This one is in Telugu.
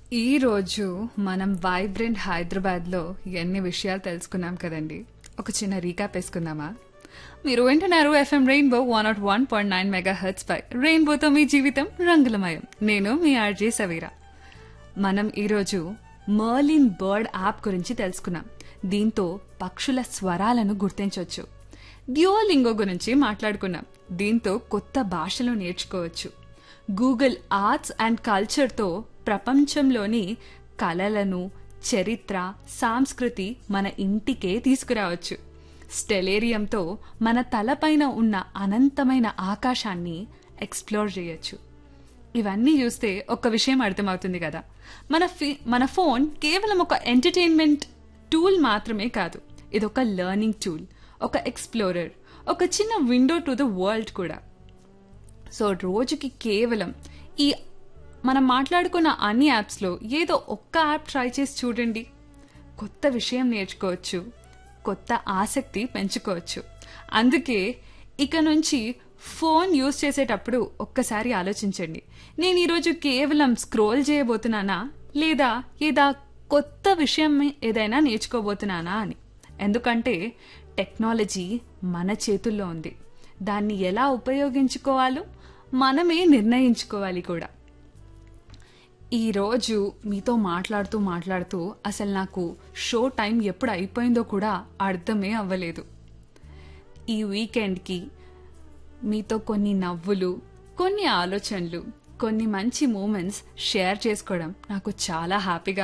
ఈ రోజు మనం వైబ్రెంట్ హైదరాబాద్ లో ఎన్ని విషయాలు తెలుసుకున్నాం కదండి ఒక చిన్న రీకాప్ వేసుకుందామా మీరు వింటున్నారు FM rainbow one not one point nine megahertz పై రెయిన్బోతో మీ జీవితం రంగులమయం నేను మీ ఆర్జే సవీరా మనం ఈరోజు మర్లిన్ బర్డ్ యాప్ గురించి తెలుసుకున్నాం దీంతో పక్షుల స్వరాలను గుర్తించవచ్చు డ్యూలింగో గురించి మాట్లాడుకున్నాం దీంతో కొత్త భాషలు నేర్చుకోవచ్చు గూగుల్ ఆర్ట్స్ అండ్ కల్చర్తో ప్రపంచంలోని కళలను చరిత్ర సంస్కృతి మన ఇంటికే తీసుకురావచ్చు స్టెలేరియంతో మన తలపైన ఉన్న అనంతమైన ఆకాశాన్ని ఎక్స్ప్లోర్ చేయొచ్చు ఇవన్నీ చూస్తే ఒక విషయం అర్థమవుతుంది కదా మన ఫి మన ఫోన్ కేవలం ఒక ఎంటర్టైన్మెంట్ టూల్ మాత్రమే కాదు ఇది ఒక లెర్నింగ్ టూల్ ఒక ఎక్స్ప్లోరర్ ఒక చిన్న విండో టు ద వరల్డ్ కూడా సో రోజుకి కేవలం ఈ మనం మాట్లాడుకున్న అన్ని యాప్స్లో ఏదో ఒక్క యాప్ ట్రై చేసి చూడండి కొత్త విషయం నేర్చుకోవచ్చు కొత్త ఆసక్తి పెంచుకోవచ్చు అందుకే ఇక నుంచి ఫోన్ యూజ్ చేసేటప్పుడు ఒక్కసారి ఆలోచించండి నేను ఈరోజు కేవలం స్క్రోల్ చేయబోతున్నానా లేదా ఏదా కొత్త విషయం ఏదైనా నేర్చుకోబోతున్నానా అని ఎందుకంటే టెక్నాలజీ మన చేతుల్లో ఉంది దాన్ని ఎలా ఉపయోగించుకోవాలో మనమే నిర్ణయించుకోవాలి కూడా ఈరోజు మీతో మాట్లాడుతూ మాట్లాడుతూ అసలు నాకు షో టైం ఎప్పుడు అయిపోయిందో కూడా అర్థమే అవ్వలేదు ఈ వీకెండ్కి మీతో కొన్ని నవ్వులు కొన్ని ఆలోచనలు కొన్ని మంచి మూమెంట్స్ షేర్ చేసుకోవడం నాకు చాలా హ్యాపీగా